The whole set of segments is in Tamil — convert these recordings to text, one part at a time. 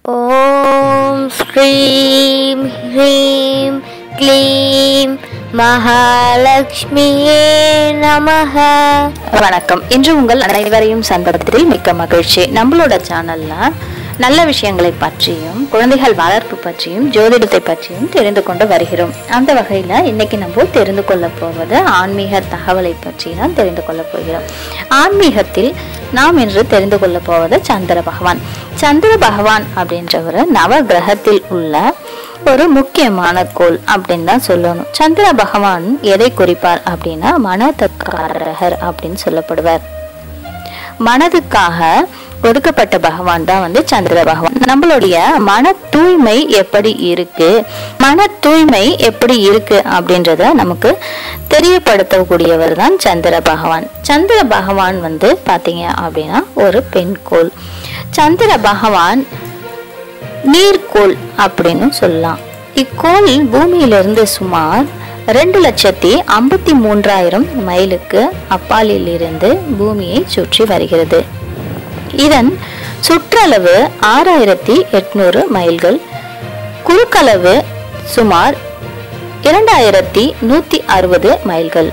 ॐ श्रीं ह्रीं क्लीं மகாலட்சுமியே நமஹ வணக்கம் இன்று உங்கள் அனைவரையும் சந்தர்ப்பத்தில் மிக்க மகிழ்ச்சி நம்மளோட சேனல்ல நல்ல விஷயங்களை பற்றியும் குழந்தைகள் வளர்ப்பு பற்றியும் ஜோதிடத்தை பற்றியும் தெரிந்து கொண்டு வருகிறோம் அந்த வகையில இன்னைக்கு நம்ம தெரிந்து கொள்ள போவது ஆன்மீக தகவலை பற்றி தான் தெரிந்து கொள்ள போகிறோம் ஆன்மீகத்தில் நாம் இன்று தெரிந்து கொள்ள போவது சந்திர பகவான் சந்திர பகவான் அப்படின்றவர் நவ கிரகத்தில் உள்ள ஒரு முக்கியமான கோள் அப்படின்னு தான் சொல்லணும் சந்திர பகவான் எதை குறிப்பார் அப்படின்னா மனதக்காரகர் அப்படின்னு சொல்லப்படுவார் மனதுக்காக ஒதுக்கப்பட்ட பகவான் தான் வந்து சந்திர பகவான் நம்மளுடைய மன தூய்மை எப்படி இருக்கு மன தூய்மை எப்படி இருக்கு அப்படின்றத நமக்கு தெரியப்படுத்தக்கூடியவர் தான் சந்திர பகவான் சந்திர பகவான் வந்து பாத்தீங்க அப்படின்னா ஒரு பெண் கோள் சந்திர பகவான் நீர்க்கோள் அப்படின்னு சொல்லலாம் இக்கோள் பூமியிலிருந்து சுமார் ரெண்டு லட்சத்தி ஐம்பத்தி மூன்றாயிரம் மைலுக்கு அப்பாலில் இருந்து பூமியை சுற்றி வருகிறது இதன் சுற்றளவு ஆறாயிரத்தி எட்நூறு மைல்கள் குறுக்களவு சுமார் இரண்டாயிரத்தி நூத்தி அறுபது மைல்கள்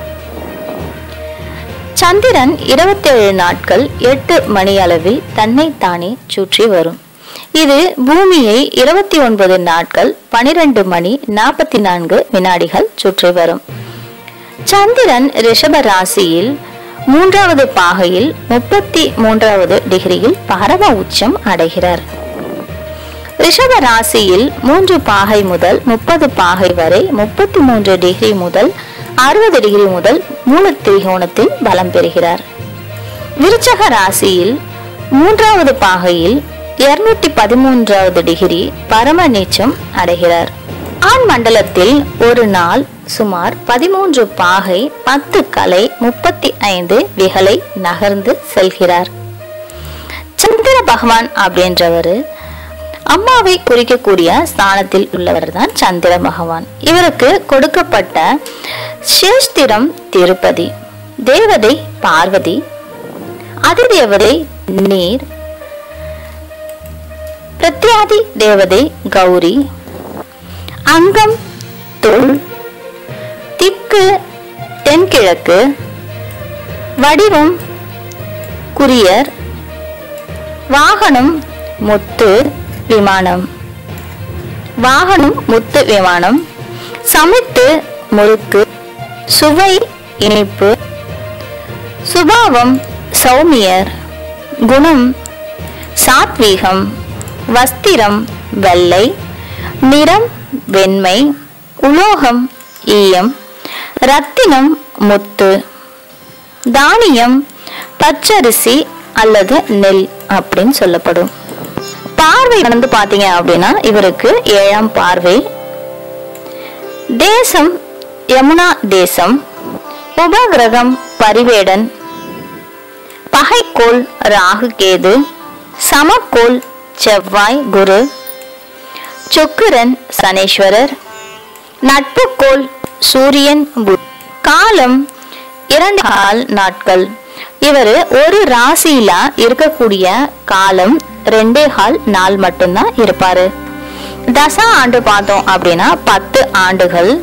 சந்திரன் இருபத்தேழு நாட்கள் எட்டு மணி அளவில் தன்னை தானே சுற்றி வரும் இது பூமியை இருபத்தி ஒன்பது நாட்கள் பனிரெண்டு மணி நாற்பத்தி நான்கு வினாடிகள் சுற்றி வரும் சந்திரன் ரிஷப ராசியில் மூன்றாவது பாகையில் முப்பத்தி மூன்றாவது டிகிரியில் பரம உச்சம் அடைகிறார் ரிஷப ராசியில் மூன்று பாகை முதல் முப்பது பாகை வரை முப்பத்தி மூன்று டிகிரி முதல் அறுபது டிகிரி முதல் மூணு திரிகோணத்தில் பலம் பெறுகிறார் விருச்சக ராசியில் மூன்றாவது பாகையில் இருநூத்தி பதிமூன்றாவது டிகிரி பரம நீச்சம் அடைகிறார் ஆண் மண்டலத்தில் ஒரு நாள் சுமார் பதிமூன்று பாகை பத்து கலை முப்பத்தி ஐந்து விகலை நகர்ந்து செல்கிறார் சந்திர பகவான் அப்படின்றவர் அம்மாவை குறிக்கக்கூடிய ஸ்தானத்தில் உள்ளவர் தான் சந்திர பகவான் இவருக்கு கொடுக்கப்பட்ட சேஷ்திரம் திருப்பதி தேவதை பார்வதி அதிதேவதை நீர் பிரத்யாதி தேவதை கௌரி அங்கம் தொல் திக்கு தென்கிழக்கு வடிவம் குரியர் வாகனம் முத்து விமானம் வாகனம் முத்து விமானம் சமைத்து முறுக்கு சுவை இனிப்பு சுபாவம் சௌமியர் குணம் சாத்வீகம் வஸ்திரம் வெள்ளை நிறம் வெண்மை உலோகம் ஈயம் ரத்தினம் முத்து தானியம் பச்சரிசி அல்லது நெல் அப்படின்னு சொல்லப்படும் பார்வை வந்து பாத்தீங்க அப்படின்னா இவருக்கு ஏழாம் பார்வை தேசம் யமுனா தேசம் உபகிரகம் பரிவேடன் பகைக்கோள் ராகு கேது சமக்கோள் செவ்வாய் குரு சுக்கிரன் சனீஸ்வரர் நட்புக்கோள் சூரியன் புத் காலம் இரண்டு கால் நாட்கள் இவர் ஒரு ராசியில இருக்கக்கூடிய காலம் ரெண்டே கால் நாள் மட்டும்தான் இருப்பாரு தசா ஆண்டு பார்த்தோம் அப்படின்னா பத்து ஆண்டுகள்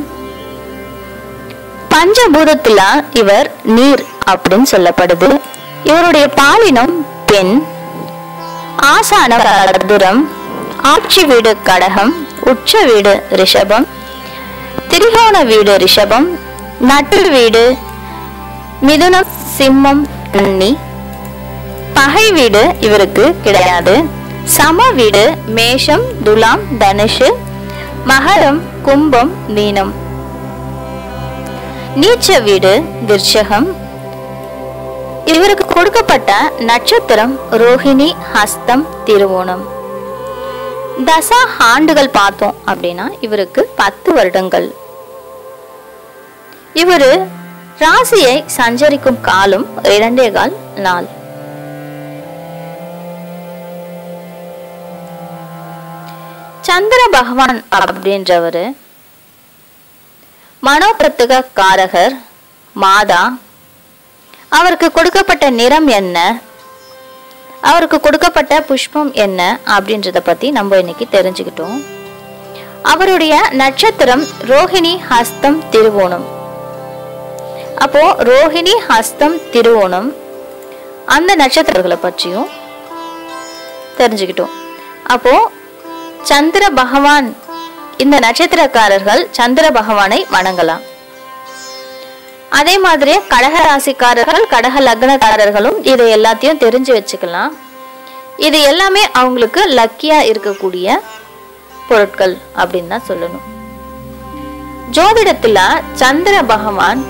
பஞ்சபூதத்துல இவர் நீர் அப்படின்னு சொல்லப்படுது இவருடைய பாலினம் பெண் ஆசானம் கர்துரம் ஆட்சி வீடு கடகம் உச்ச வீடு ரிஷபம் திரிகோண வீடு ரிஷபம் நட்டு வீடு மிதுனம் சிம்மம் கன்னி பகை வீடு இவருக்கு கிடையாது சம வீடு மேஷம் துலாம் தனுஷு மகரம் கும்பம் மீனம் நீச்ச வீடு விருச்சகம் இவருக்கு கொடுக்கப்பட்ட நட்சத்திரம் ரோஹிணி ஹஸ்தம் திருவோணம் தசா ஆண்டுகள் பார்த்தோம் அப்படின்னா இவருக்கு பத்து வருடங்கள் இவரு ராசியை சஞ்சரிக்கும் காலம் இரண்டே கால் நாள் சந்திர பகவான் அப்படின்றவரு மனோபிரத்துக காரகர் மாதா அவருக்கு கொடுக்கப்பட்ட நிறம் என்ன அவருக்கு கொடுக்கப்பட்ட புஷ்பம் என்ன அப்படின்றத பத்தி நம்ம இன்னைக்கு தெரிஞ்சுக்கிட்டோம் அவருடைய நட்சத்திரம் ரோஹிணி ஹஸ்தம் திருவோணம் அப்போ ரோஹிணி ஹஸ்தம் திருவோணம் அந்த நட்சத்திரங்களை பற்றியும் தெரிஞ்சுக்கிட்டோம் அப்போ சந்திர பகவான் இந்த நட்சத்திரக்காரர்கள் சந்திர பகவானை வணங்கலாம் அதே மாதிரி கடக ராசிக்காரர்கள் கடக லக்னக்காரர்களும் இதை எல்லாத்தையும் தெரிஞ்சு வச்சுக்கலாம் இது எல்லாமே அவங்களுக்கு லக்கியா இருக்கக்கூடிய பொருட்கள் அப்படின்னு தான் சொல்லணும் ஜோதிடத்துல சந்திர பகவான்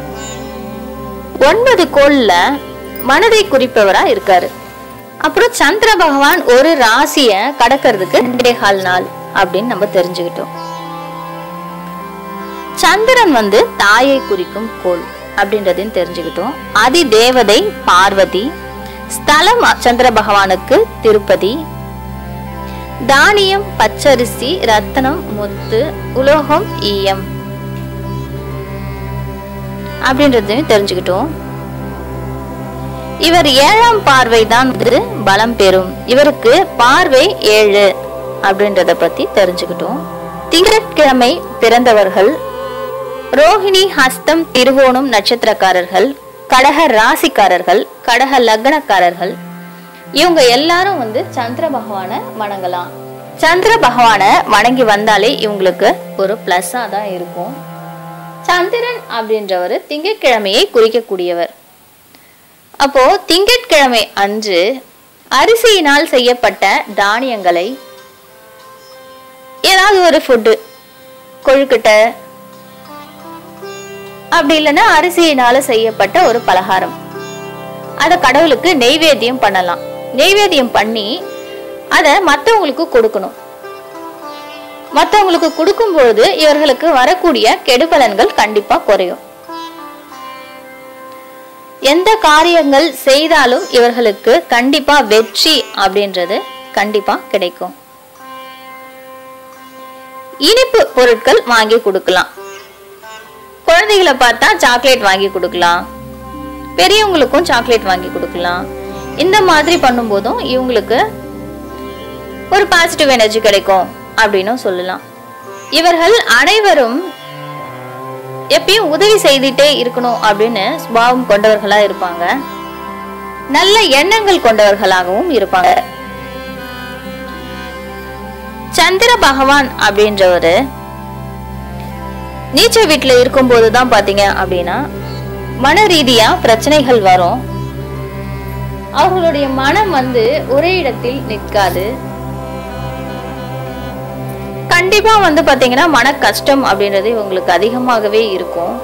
ஒன்பது கோள்ல மனதை குறிப்பவரா இருக்காரு அப்புறம் சந்திர பகவான் ஒரு ராசிய கடக்கிறதுக்கு ரெண்டே கால் நாள் அப்படின்னு நம்ம தெரிஞ்சுக்கிட்டோம் சந்திரன் வந்து தாயை குறிக்கும் கோள் அப்படின்றதையும் தெரிஞ்சுக்கிட்டோம் அதி தேவதை பார்வதி ஸ்தலம் சந்திர பகவானுக்கு திருப்பதி தானியம் பச்சரிசி ரத்தனம் முத்து உலோகம் ஈயம் அப்படின்றதையும் தெரிஞ்சுக்கிட்டோம் இவர் ஏழாம் பார்வை தான் வந்து பலம் பெறும் இவருக்கு பார்வை ஏழு அப்படின்றத பத்தி தெரிஞ்சுக்கிட்டோம் திங்கட்கிழமை பிறந்தவர்கள் ரோஹிணி ஹஸ்தம் திருவோணம் நட்சத்திரக்காரர்கள் கடக ராசிக்காரர்கள் கடக லக்னக்காரர்கள் இவங்க எல்லாரும் வந்து சந்திர பகவானை வணங்கலாம் சந்திர பகவானை வணங்கி வந்தாலே இவங்களுக்கு ஒரு பிளஸ்ஸா தான் இருக்கும் சந்திரன் அப்படின்றவர் திங்கட்கிழமையை குறிக்கக்கூடியவர் அப்போ திங்கட்கிழமை அன்று அரிசியினால் செய்யப்பட்ட தானியங்களை ஏதாவது ஒரு ஃபுட்டு கொழுக்கட்டை அப்படி இல்லைன்னா அரிசியினால செய்யப்பட்ட ஒரு பலகாரம் அதை கடவுளுக்கு நெய்வேத்தியம் பண்ணலாம் நெய்வேத்தியம் பண்ணி அதை மற்றவங்களுக்கு கொடுக்கணும் மற்றவங்களுக்கு கொடுக்கும் பொழுது இவர்களுக்கு வரக்கூடிய கெடுபலன்கள் கண்டிப்பா குறையும் எந்த காரியங்கள் செய்தாலும் இவர்களுக்கு கண்டிப்பா வெற்றி அப்படின்றது கண்டிப்பா கிடைக்கும் இனிப்பு பொருட்கள் வாங்கி கொடுக்கலாம் குழந்தைகளை பார்த்தா சாக்லேட் வாங்கி கொடுக்கலாம் பெரியவங்களுக்கும் சாக்லேட் வாங்கி கொடுக்கலாம் இந்த மாதிரி பண்ணும்போதும் இவங்களுக்கு ஒரு பாசிட்டிவ் எனர்ஜி கிடைக்கும் அப்படின்னும் சொல்லலாம் இவர்கள் அனைவரும் எப்பயும் உதவி செய்துட்டே இருக்கணும் அப்படின்னு சுபாவம் கொண்டவர்களா இருப்பாங்க நல்ல எண்ணங்கள் கொண்டவர்களாகவும் இருப்பாங்க சந்திர பகவான் அப்படின்றவரு நீச்ச வீட்டுல இருக்கும்போது தான் பாத்தீங்க அப்படின்னா மன ரீதியா பிரச்சனைகள் வரும் அவர்களுடைய மனம் வந்து ஒரே இடத்தில் நிற்காது கண்டிப்பா வந்து பாத்தீங்கன்னா மன கஷ்டம் அப்படின்றது இவங்களுக்கு அதிகமாகவே இருக்கும்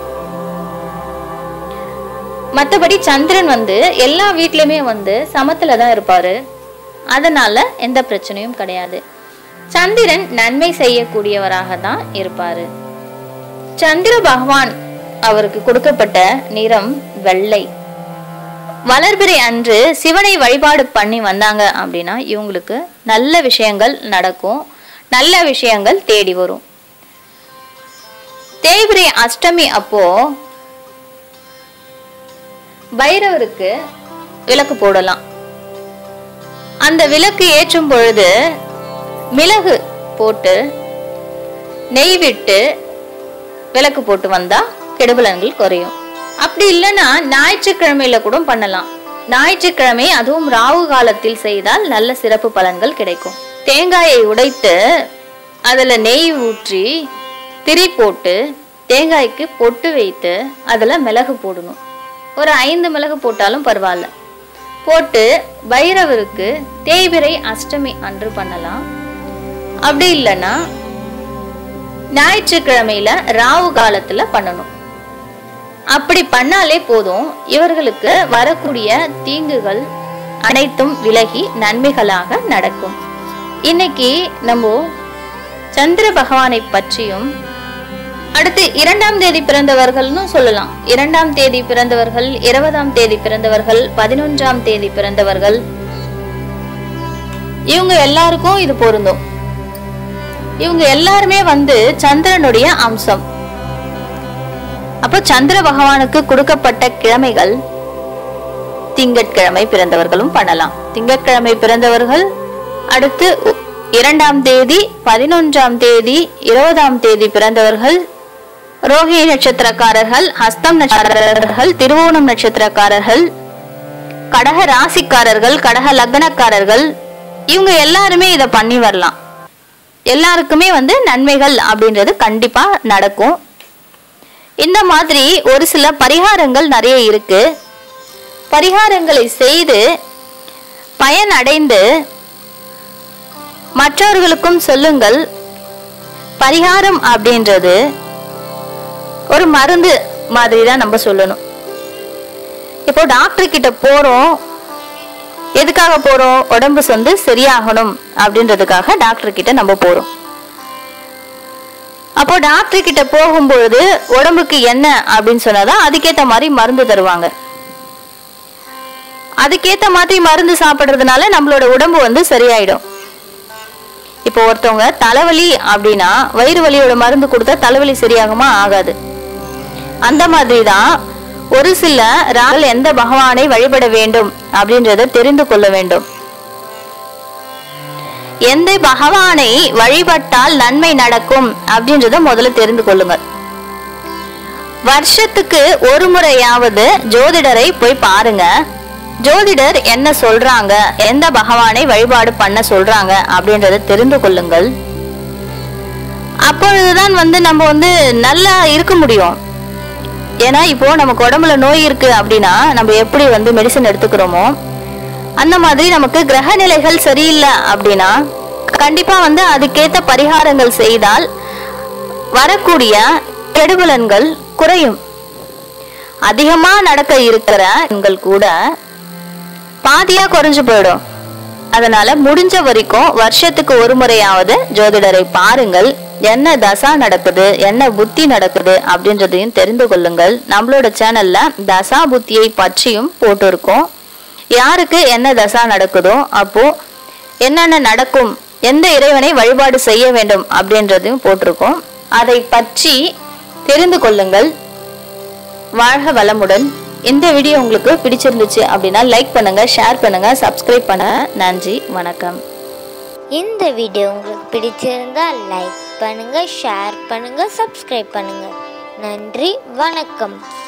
மத்தபடி சந்திரன் வந்து எல்லா வீட்லயுமே வந்து சமத்துல தான் இருப்பாரு அதனால எந்த பிரச்சனையும் கிடையாது சந்திரன் நன்மை செய்யக்கூடியவராக தான் இருப்பாரு சந்திர பகவான் அவருக்கு கொடுக்கப்பட்ட நிறம் வெள்ளை வளர்பிறை அன்று சிவனை வழிபாடு பண்ணி வந்தாங்க அப்படின்னா இவங்களுக்கு நல்ல விஷயங்கள் நடக்கும் நல்ல விஷயங்கள் தேடி வரும் தேய்பிரை அஷ்டமி அப்போ பைரவருக்கு விளக்கு போடலாம் அந்த விளக்கு ஏற்றும் பொழுது மிளகு போட்டு நெய் விட்டு விளக்கு போட்டு வந்தா கெடுபலன்கள் குறையும் அப்படி இல்லைன்னா ஞாயிற்றுக்கிழமையில கூட பண்ணலாம் ஞாயிற்றுக்கிழமை அதுவும் ராகு காலத்தில் செய்தால் நல்ல சிறப்பு பலன்கள் கிடைக்கும் தேங்காயை உடைத்து அதுல நெய் ஊற்றி திரி போட்டு தேங்காய்க்கு பொட்டு வைத்து அதுல மிளகு போடணும் ஒரு ஐந்து மிளகு போட்டாலும் பரவாயில்ல போட்டு பைரவருக்கு தேய்பிரை அஷ்டமி அன்று பண்ணலாம் அப்படி இல்லைன்னா ஞாயிற்றுக்கிழமையில ராவு காலத்துல பண்ணணும் அப்படி பண்ணாலே போதும் இவர்களுக்கு வரக்கூடிய தீங்குகள் அனைத்தும் விலகி நன்மைகளாக நடக்கும் இன்னைக்கு நம்ம சந்திர பகவானை பற்றியும் அடுத்து இரண்டாம் தேதி பிறந்தவர்கள்னு சொல்லலாம் இரண்டாம் தேதி பிறந்தவர்கள் இருபதாம் தேதி பிறந்தவர்கள் பதினொன்றாம் தேதி பிறந்தவர்கள் இவங்க எல்லாருக்கும் இது பொருந்தும் இவங்க எல்லாருமே வந்து சந்திரனுடைய அம்சம் அப்போ சந்திர பகவானுக்கு கொடுக்கப்பட்ட கிழமைகள் திங்கட்கிழமை பிறந்தவர்களும் பண்ணலாம் திங்கட்கிழமை பிறந்தவர்கள் அடுத்து உ- இரண்டாம் தேதி பதினொன்றாம் தேதி இருபதாம் தேதி பிறந்தவர்கள் ரோஹிணி நட்சத்திரக்காரர்கள் ஹஸ்தம் நட்சத்திரக்காரர்கள் திருவோணம் நட்சத்திரக்காரர்கள் கடக ராசிக்காரர்கள் கடக லக்னக்காரர்கள் இவங்க எல்லாருமே இதை பண்ணி வரலாம் எல்லாருக்குமே வந்து நன்மைகள் அப்படின்றது கண்டிப்பா நடக்கும் இந்த மாதிரி ஒரு சில பரிகாரங்கள் நிறைய இருக்கு பரிகாரங்களை செய்து பயன் அடைந்து மற்றவர்களுக்கும் சொல்லுங்கள் பரிகாரம் அப்படின்றது ஒரு மருந்து மாதிரி தான் நம்ம சொல்லணும் இப்போ டாக்டர் கிட்ட போறோம் எதுக்காக போறோம் உடம்பு வந்து சரியாகணும் அப்படின்றதுக்காக டாக்டர் கிட்ட நம்ம போறோம் அப்போ டாக்டர் கிட்ட போகும்பொழுது உடம்புக்கு என்ன அப்படின்னு சொன்னாதான் அதுக்கேத்த மாதிரி மருந்து தருவாங்க அதுக்கேத்த மாதிரி மருந்து சாப்பிடுறதுனால நம்மளோட உடம்பு வந்து சரியாயிடும் இப்போ ஒருத்தவங்க தலைவலி அப்படின்னா வயிறு வலியோட மருந்து கொடுத்தா தலைவலி சரியாகுமா ஆகாது அந்த மாதிரி தான் ஒரு சில ரால் எந்த பகவானை வழிபட வேண்டும் அப்படின்றத தெரிந்து கொள்ள வேண்டும் எந்த பகவானை வழிபட்டால் நன்மை நடக்கும் அப்படின்றத முதல்ல தெரிந்து கொள்ளுங்கள் வருஷத்துக்கு ஒரு முறையாவது ஜோதிடரை போய் பாருங்க ஜோதிடர் என்ன சொல்றாங்க எந்த பகவானை வழிபாடு பண்ண சொல்றாங்க அப்படின்றத தெரிந்து கொள்ளுங்கள் அப்பொழுதுதான் வந்து நம்ம வந்து நல்லா இருக்க முடியும் ஏன்னா இப்போ நமக்கு உடம்புல நோய் இருக்கு அப்படின்னா நம்ம எப்படி வந்து மெடிசன் எடுத்துக்கிறோமோ அந்த மாதிரி நமக்கு கிரக நிலைகள் சரியில்லை அப்படின்னா கண்டிப்பா வந்து அதுக்கேத்த பரிகாரங்கள் செய்தால் வரக்கூடிய கெடுபலன்கள் குறையும் அதிகமா நடக்க இருக்கிற பெண்கள் கூட பாதியா குறைஞ்சு போயிடும் அதனால முடிஞ்ச வரைக்கும் வருஷத்துக்கு ஒரு முறையாவது ஜோதிடரை பாருங்கள் என்ன தசா நடக்குது என்ன புத்தி நடக்குது அப்படின்றதையும் தெரிந்து கொள்ளுங்கள் நம்மளோட சேனல்ல தசா புத்தியை பற்றியும் போட்டிருக்கோம் யாருக்கு என்ன தசா நடக்குதோ அப்போ என்னென்ன நடக்கும் எந்த இறைவனை வழிபாடு செய்ய வேண்டும் அப்படின்றதையும் போட்டிருக்கோம் அதை பற்றி தெரிந்து கொள்ளுங்கள் வாழ்க வளமுடன் இந்த வீடியோ உங்களுக்கு பிடிச்சிருந்துச்சு அப்படின்னா லைக் பண்ணுங்க ஷேர் பண்ணுங்க சப்ஸ்கிரைப் பண்ணுங்க நன்றி வணக்கம் இந்த வீடியோ உங்களுக்கு பிடிச்சிருந்தா லைக் பண்ணுங்க ஷேர் பண்ணுங்க சப்ஸ்கிரைப் பண்ணுங்க நன்றி வணக்கம்